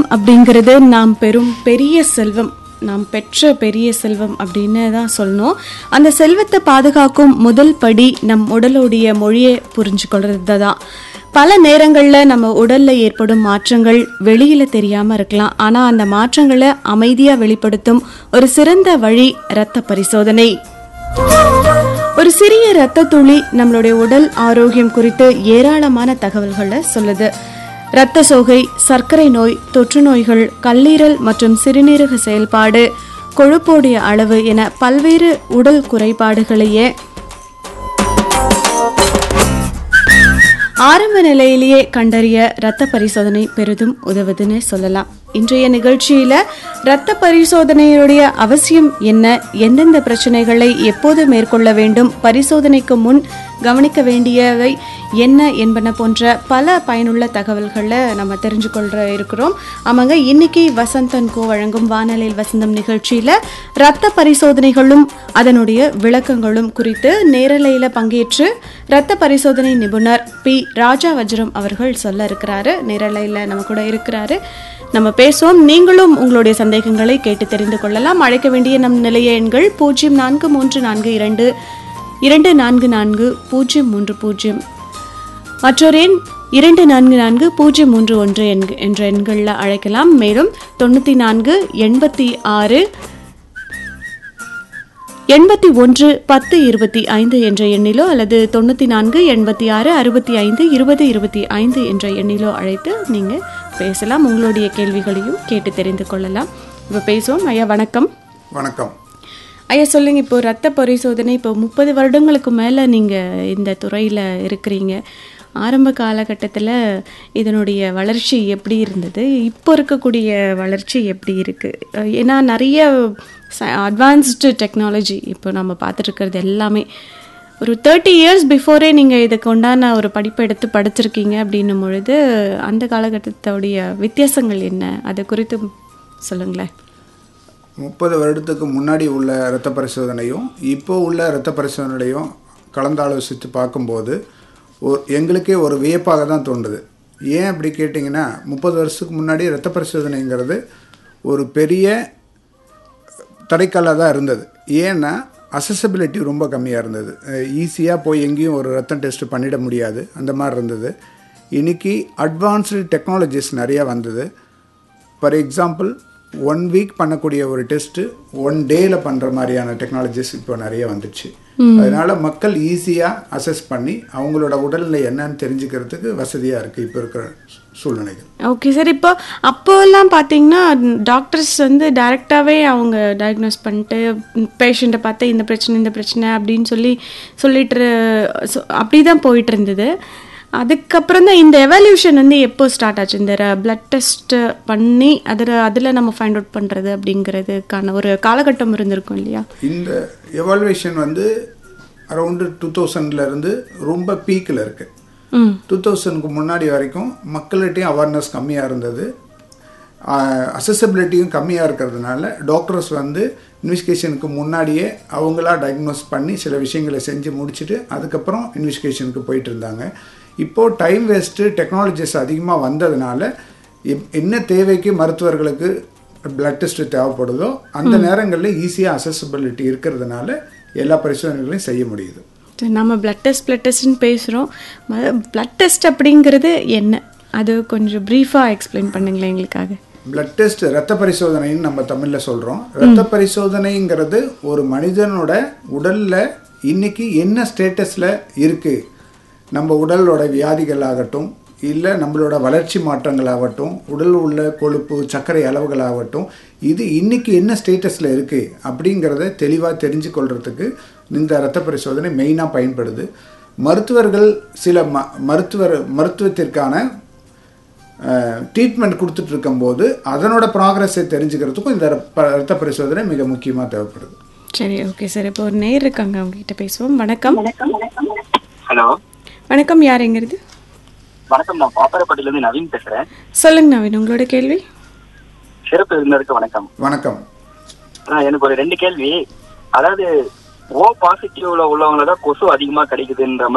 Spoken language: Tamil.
அப்படிங்கிறது நாம் பெறும் பெரிய செல்வம் நாம் பெற்ற பெரிய செல்வம் அப்படின்னு தான் சொல்லணும் அந்த செல்வத்தை பாதுகாக்கும் முதல் படி நம் உடலுடைய மொழியை புரிஞ்சுக்கொள்றது தான் பல நேரங்களில் நம்ம உடல்ல ஏற்படும் மாற்றங்கள் வெளியில தெரியாம இருக்கலாம் ஆனா அந்த மாற்றங்களை அமைதியா வெளிப்படுத்தும் ஒரு சிறந்த வழி இரத்த பரிசோதனை ஒரு சிறிய இரத்த துளி நம்மளுடைய உடல் ஆரோக்கியம் குறித்து ஏராளமான தகவல்களை சொல்லுது இரத்த சோகை சர்க்கரை நோய் தொற்று நோய்கள் கல்லீரல் மற்றும் சிறுநீரக செயல்பாடு கொழுப்போடைய அளவு என பல்வேறு உடல் குறைபாடுகளையே ஆரம்ப நிலையிலேயே கண்டறிய இரத்த பரிசோதனை பெரிதும் உதவுதுன்னு சொல்லலாம் இன்றைய நிகழ்ச்சியில இரத்த பரிசோதனையுடைய அவசியம் என்ன எந்தெந்த பிரச்சனைகளை எப்போது மேற்கொள்ள வேண்டும் பரிசோதனைக்கு முன் கவனிக்க வேண்டியவை என்ன என்பன போன்ற பல பயனுள்ள தகவல்களை நம்ம தெரிஞ்சுக்கொள்ள இருக்கிறோம் ஆமாங்க இன்னைக்கு வசந்தன் கோ வழங்கும் வானலில் வசந்தம் நிகழ்ச்சியில இரத்த பரிசோதனைகளும் அதனுடைய விளக்கங்களும் குறித்து நேரலையில பங்கேற்று இரத்த பரிசோதனை நிபுணர் பி ராஜா வஜ்ரம் அவர்கள் சொல்ல இருக்கிறாரு நேரலையில நம்ம கூட இருக்கிறாரு நம்ம பேசுவோம் நீங்களும் உங்களுடைய சந்தேகங்களை கேட்டு தெரிந்து கொள்ளலாம் அழைக்க வேண்டிய நம் நிலைய எண்கள் பூஜ்ஜியம் நான்கு மூன்று நான்கு இரண்டு இரண்டு நான்கு நான்கு பூஜ்ஜியம் மூன்று பூஜ்ஜியம் மற்றொரு எண் இரண்டு நான்கு நான்கு பூஜ்ஜியம் மூன்று ஒன்று என்க- என்ற எண்களில் அழைக்கலாம் மேலும் தொண்ணூற்றி நான்கு எண்பத்தி ஆறு எண்பத்தி ஒன்று பத்து இருபத்தி ஐந்து என்ற எண்ணிலோ அல்லது தொண்ணூற்றி நான்கு எண்பத்தி ஆறு அறுபத்தி ஐந்து இருபது இருபத்தி ஐந்து என்ற எண்ணிலோ அழைத்து நீங்கள் பேசலாம் உங்களுடைய கேள்விகளையும் கேட்டு தெரிந்து கொள்ளலாம் இப்போ பேசுவோம் ஐயா வணக்கம் வணக்கம் ஐயா சொல்லுங்க இப்போ ரத்த பரிசோதனை இப்போ முப்பது வருடங்களுக்கு மேலே நீங்கள் இந்த துறையில் இருக்கிறீங்க ஆரம்ப காலகட்டத்தில் இதனுடைய வளர்ச்சி எப்படி இருந்தது இப்போ இருக்கக்கூடிய வளர்ச்சி எப்படி இருக்குது ஏன்னா நிறைய அட்வான்ஸ்டு டெக்னாலஜி இப்போ நம்ம பார்த்துட்டு இருக்கிறது எல்லாமே ஒரு தேர்ட்டி இயர்ஸ் பிஃபோரே நீங்கள் இதுக்கு உண்டான ஒரு படிப்பை எடுத்து படிச்சிருக்கீங்க அப்படின்னும் பொழுது அந்த காலகட்டத்தோடைய வித்தியாசங்கள் என்ன அது குறித்து சொல்லுங்களேன் முப்பது வருடத்துக்கு முன்னாடி உள்ள இரத்த பரிசோதனையும் இப்போ உள்ள இரத்த பரிசோதனையும் கலந்தாலோசித்து பார்க்கும்போது ஒரு எங்களுக்கே ஒரு வியப்பாக தான் தோன்றுது ஏன் அப்படி கேட்டிங்கன்னா முப்பது வருஷத்துக்கு முன்னாடி இரத்த பரிசோதனைங்கிறது ஒரு பெரிய தடைக்கல்லாக தான் இருந்தது ஏன்னா அசசபிலிட்டி ரொம்ப கம்மியாக இருந்தது ஈஸியாக போய் எங்கேயும் ஒரு ரத்தம் டெஸ்ட் பண்ணிட முடியாது அந்த மாதிரி இருந்தது இன்னைக்கு அட்வான்ஸ்டு டெக்னாலஜிஸ் நிறையா வந்தது ஃபார் எக்ஸாம்பிள் ஒன் வீக் பண்ணக்கூடிய ஒரு டெஸ்ட்டு ஒன் டேயில் பண்ணுற மாதிரியான டெக்னாலஜிஸ் இப்போ நிறைய வந்துச்சு அதனால மக்கள் ஈஸியாக அசஸ் பண்ணி அவங்களோட உடல்நிலை என்னன்னு தெரிஞ்சுக்கிறதுக்கு வசதியாக இருக்குது இப்போ இருக்கிற சூழ்நிலைகள் ஓகே சார் இப்போ அப்போல்லாம் பார்த்தீங்கன்னா டாக்டர்ஸ் வந்து டைரெக்டாகவே அவங்க டயக்னோஸ் பண்ணிட்டு பேஷண்ட்டை பார்த்து இந்த பிரச்சனை இந்த பிரச்சனை அப்படின்னு சொல்லி சொல்லிட்டு அப்படி தான் போயிட்டு இருந்தது அதுக்கப்புறம் தான் இந்த எவல்யூஷன் வந்து எப்போ ஸ்டார்ட் ஆச்சு இந்த பிளட் டெஸ்ட் பண்ணி அதில் அதில் நம்ம ஃபைண்ட் அவுட் பண்ணுறது அப்படிங்கிறதுக்கான ஒரு காலகட்டம் இருந்திருக்கும் இல்லையா இந்த எவால்வேஷன் வந்து அரௌண்டு டூ தௌசண்ட்லேருந்து ரொம்ப பீக்கில் இருக்குது ம் டூ தௌசண்ட்க்கு முன்னாடி வரைக்கும் மக்கள்கிட்டையும் அவேர்னஸ் கம்மியாக இருந்தது அசசபிலிட்டியும் கம்மியாக இருக்கிறதுனால டாக்டர்ஸ் வந்து இன்வெஸ்டிகேஷனுக்கு முன்னாடியே அவங்களா டயக்னோஸ் பண்ணி சில விஷயங்களை செஞ்சு முடிச்சுட்டு அதுக்கப்புறம் இன்வெஸ்டிகேஷனுக்கு போயிட்டு இருந்தாங்க இப்போது டைம் வேஸ்ட்டு டெக்னாலஜிஸ் அதிகமாக வந்ததுனால எப்- என்ன தேவைக்கு மருத்துவர்களுக்கு பிளட் டெஸ்ட் தேவைப்படுதோ அந்த நேரங்களில் ஈஸியாக அசசபிலிட்டி இருக்கிறதுனால எல்லா பரிசோதனைகளையும் செய்ய முடியுது சரி, நம்ம பிளட் டெஸ்ட் பிளட் டெஸ்ட்னு பேசுகிறோம் பிளட் டெஸ்ட் அப்படிங்கிறது என்ன அது கொஞ்சம் ப்ரீஃபாக எக்ஸ்பிளைன் பண்ணுங்களேன் எங்களுக்காக பிளட் டெஸ்ட் ரத்த பரிசோதனைன்னு நம்ம தமிழில் சொல்கிறோம் ரத்த பரிசோதனைங்கிறது ஒரு மனிதனோட உடலில் இன்னைக்கு என்ன ஸ்டேட்டஸில் இருக்குது நம்ம உடலோட வியாதிகள் ஆகட்டும் இல்லை நம்மளோட வளர்ச்சி மாற்றங்கள் ஆகட்டும் உடல் உள்ள கொழுப்பு சர்க்கரை அளவுகள் ஆகட்டும் இது இன்னைக்கு என்ன ஸ்டேட்டஸில் இருக்குது அப்படிங்கிறத தெளிவாக தெரிஞ்சு கொள்றதுக்கு இந்த ரத்த பரிசோதனை மெயினாக பயன்படுது மருத்துவர்கள் சில ம மருத்துவர் மருத்துவத்திற்கான ட்ரீட்மெண்ட் கொடுத்துட்டு இருக்கும்போது அதனோட ப்ராக்ரஸை தெரிஞ்சுக்கிறதுக்கும் இந்த ரப்ப- ரத்த பரிசோதனை மிக முக்கியமாக தேவைப்படுது சரி ஓகே சார் இப்போ ஒரு நேர் இருக்காங்க அவங்க கிட்ட பேசுவோம் வணக்கம் ஹலோ வணக்கம் யாருங்கிறது வணக்கம் நான் பாப்பாரப்பட்டில இருந்து நவீன் பேசுறேன் சொல்லுங்க நவீன் உங்களோட கேள்வி சிறப்பு விருந்தினருக்கு வணக்கம் வணக்கம் ஆ, எனக்கு ஒரு ரெண்டு கேள்வி அதாவது ஓ பாசிட்டிவ்ல உள்ளவங்கள தான் கொசு அதிகமா கிடைக்குதுன்ற மாதிரி